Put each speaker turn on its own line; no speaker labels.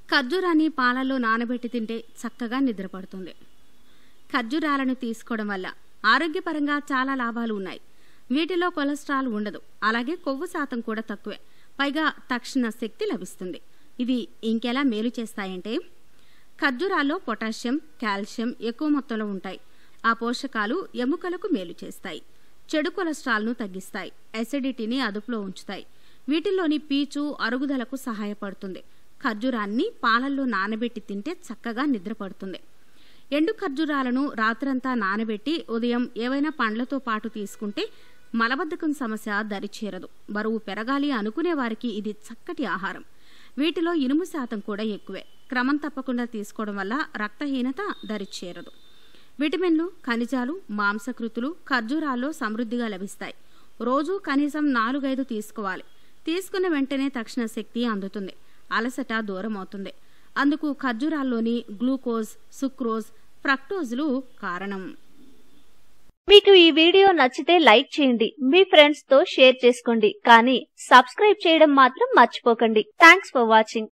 ఖర్జూరాన్ని పాలల్లో నానబెట్టి తింటే చక్కగా నిద్రపడుతుంది ఖర్జూరాలను తీసుకోవడం వల్ల ఆరోగ్యపరంగా చాలా లాభాలు ఉన్నాయి వీటిలో కొలెస్ట్రాల్ ఉండదు అలాగే కొవ్వు శాతం కూడా తక్కువే పైగా తక్షణ శక్తి లభిస్తుంది ఇవి ఇంకెలా మేలు చేస్తాయంటే ఖర్జూరాల్లో పొటాషియం కాల్షియం ఎక్కువ మొత్తంలో ఉంటాయి ఆ పోషకాలు ఎముకలకు మేలు చేస్తాయి చెడు కొలెస్ట్రాల్ను తగ్గిస్తాయి అసిడిటీని అదుపులో ఉంచుతాయి వీటిల్లోని పీచు అరుగుదలకు సహాయపడుతుంది ఖర్జూరాన్ని పాలల్లో నానబెట్టి తింటే చక్కగా నిద్రపడుతుంది ఎండు ఖర్జూరాలను రాత్రంతా నానబెట్టి ఉదయం ఏవైనా పండ్లతో పాటు తీసుకుంటే మలబద్ధకం సమస్య దరిచేరదు బరువు పెరగాలి అనుకునే వారికి ఇది చక్కటి ఆహారం వీటిలో ఇనుము శాతం కూడా ఎక్కువే క్రమం తప్పకుండా తీసుకోవడం వల్ల రక్తహీనత దరిచేరదు విటమిన్లు ఖనిజాలు మాంసకృతులు ఖర్జూరాల్లో సమృద్ధిగా లభిస్తాయి రోజు కనీసం నాలుగైదు తీసుకోవాలి తీసుకున్న వెంటనే తక్షణ శక్తి అందుతుంది అలసట దూరం అవుతుంది అందుకు ఖర్జూరాల్లోని గ్లూకోజ్ సుక్రోజ్ ఫ్రక్టోజ్లు కారణం
మీకు ఈ వీడియో నచ్చితే లైక్ చేయండి మీ ఫ్రెండ్స్ తో షేర్ చేసుకోండి కానీ సబ్స్క్రైబ్ చేయడం మాత్రం మర్చిపోకండి థ్యాంక్స్ ఫర్ వాచింగ్